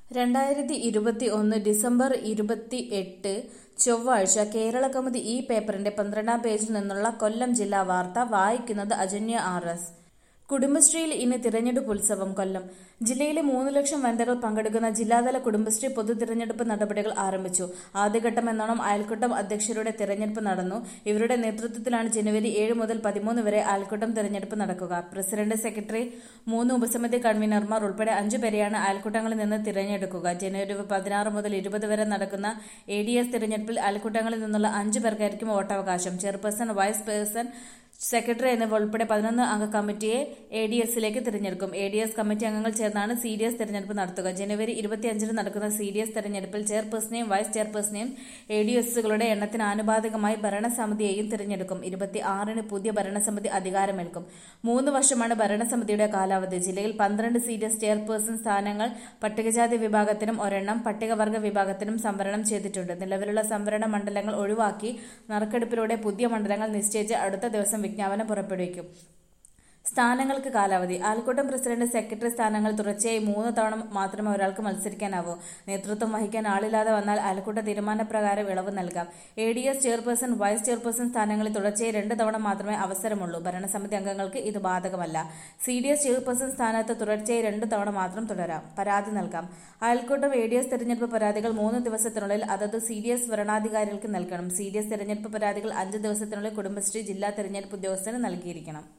രണ്ടായിരത്തി ഇരുപത്തി ഒന്ന് ഡിസംബർ ഇരുപത്തി എട്ട് ചൊവ്വാഴ്ച കേരള കൗമുദി ഈ പേപ്പറിന്റെ പന്ത്രണ്ടാം പേജിൽ നിന്നുള്ള കൊല്ലം ജില്ലാ വാർത്ത വായിക്കുന്നത് അജന്യ ആർ എസ് കുടുംബശ്രീയിൽ ഇന്ന് തിരഞ്ഞെടുപ്പ് ഉത്സവം കൊല്ലം ജില്ലയിലെ മൂന്ന് ലക്ഷം വനിതകൾ പങ്കെടുക്കുന്ന ജില്ലാതല കുടുംബശ്രീ പൊതു തിരഞ്ഞെടുപ്പ് നടപടികൾ ആരംഭിച്ചു ആദ്യഘട്ടം എന്നോണം അയൽക്കൂട്ടം അധ്യക്ഷരുടെ തിരഞ്ഞെടുപ്പ് നടന്നു ഇവരുടെ നേതൃത്വത്തിലാണ് ജനുവരി ഏഴ് മുതൽ പതിമൂന്ന് വരെ അയൽക്കൂട്ടം തിരഞ്ഞെടുപ്പ് നടക്കുക പ്രസിഡന്റ് സെക്രട്ടറി മൂന്ന് ഉപസമിതി കൺവീനർമാർ ഉൾപ്പെടെ അഞ്ചു പേരെയാണ് അയൽക്കൂട്ടങ്ങളിൽ നിന്ന് തിരഞ്ഞെടുക്കുക ജനുവരി പതിനാറ് മുതൽ ഇരുപത് വരെ നടക്കുന്ന എ ഡി എസ് തിരഞ്ഞെടുപ്പിൽ അയൽക്കൂട്ടങ്ങളിൽ നിന്നുള്ള അഞ്ചു പേർക്കായിരിക്കും വോട്ടവകാശം ചെയർപേഴ്സൺ വൈസ് പേഴ്സൺ സെക്രട്ടറി എന്നിവ ഉൾപ്പെടെ പതിനൊന്ന് അംഗ കമ്മിറ്റിയെ എ ഡി എസിലേക്ക് തിരഞ്ഞെടുക്കും എ ഡി എസ് കമ്മിറ്റി അംഗങ്ങൾ ചേർന്നാണ് സി ഡി എസ് തിരഞ്ഞെടുപ്പ് നടത്തുക ജനുവരി ഇരുപത്തിയഞ്ചിന് നടക്കുന്ന സി ഡി എസ് തെരഞ്ഞെടുപ്പിൽ ചെയർപേഴ്സണെയും വൈസ് ചെയർപേഴ്സണെയും എ ഡി എസുകളുടെ എണ്ണത്തിന് ആനുപാതികമായി ഭരണസമിതിയെയും തിരഞ്ഞെടുക്കും ഇരുപത്തി ആറിന് പുതിയ ഭരണസമിതി അധികാരമേൽക്കും മൂന്ന് വർഷമാണ് ഭരണസമിതിയുടെ കാലാവധി ജില്ലയിൽ പന്ത്രണ്ട് സി ഡി എസ് ചെയർപേഴ്സൺ സ്ഥാനങ്ങൾ പട്ടികജാതി വിഭാഗത്തിനും ഒരെണ്ണം പട്ടികവർഗ വിഭാഗത്തിനും സംവരണം ചെയ്തിട്ടുണ്ട് നിലവിലുള്ള സംവരണ മണ്ഡലങ്ങൾ ഒഴിവാക്കി നറുക്കെടുപ്പിലൂടെ പുതിയ മണ്ഡലങ്ങൾ നിശ്ചയിച്ച് അടുത്ത ദിവസം വിജ്ഞാപനം പുറപ്പെടുവിക്കും സ്ഥാനങ്ങൾക്ക് കാലാവധി ആൽക്കൂട്ടം പ്രസിഡന്റ് സെക്രട്ടറി സ്ഥാനങ്ങൾ തുടർച്ചയായി മൂന്ന് തവണ മാത്രമേ ഒരാൾക്ക് മത്സരിക്കാനാവൂ നേതൃത്വം വഹിക്കാൻ ആളില്ലാതെ വന്നാൽ അയൽക്കൂട്ട തീരുമാനപ്രകാരം ഇളവ് നൽകാം A D S chairperson vice chairperson സ്ഥാനങ്ങളിൽ തുടർച്ചയായി രണ്ട് തവണ മാത്രമേ അവസരമുള്ളൂ ഭരണസമിതി അംഗങ്ങൾക്ക് ഇത് ബാധകമല്ല സി ഡി എസ് ചെയർപേഴ്സൺ സ്ഥാനത്ത് തുടർച്ചയായി രണ്ട് തവണ മാത്രം തുടരാം പരാതി നൽകാം അയൽക്കൂട്ടം എ ഡി എസ് തെരഞ്ഞെടുപ്പ് പരാതികൾ മൂന്ന് ദിവസത്തിനുള്ളിൽ അതത് സി ഡി എസ് ഭരണാധികാരികൾക്ക് നൽകണം സി ഡി എസ് തെരഞ്ഞെടുപ്പ് പരാതികൾ അഞ്ച് ദിവസത്തിനുള്ളിൽ കുടുംബശ്രീ ജില്ലാ തെരഞ്ഞെടുപ്പ് ഉദ്യോഗസ്ഥന് നൽകിയിരിക്കണം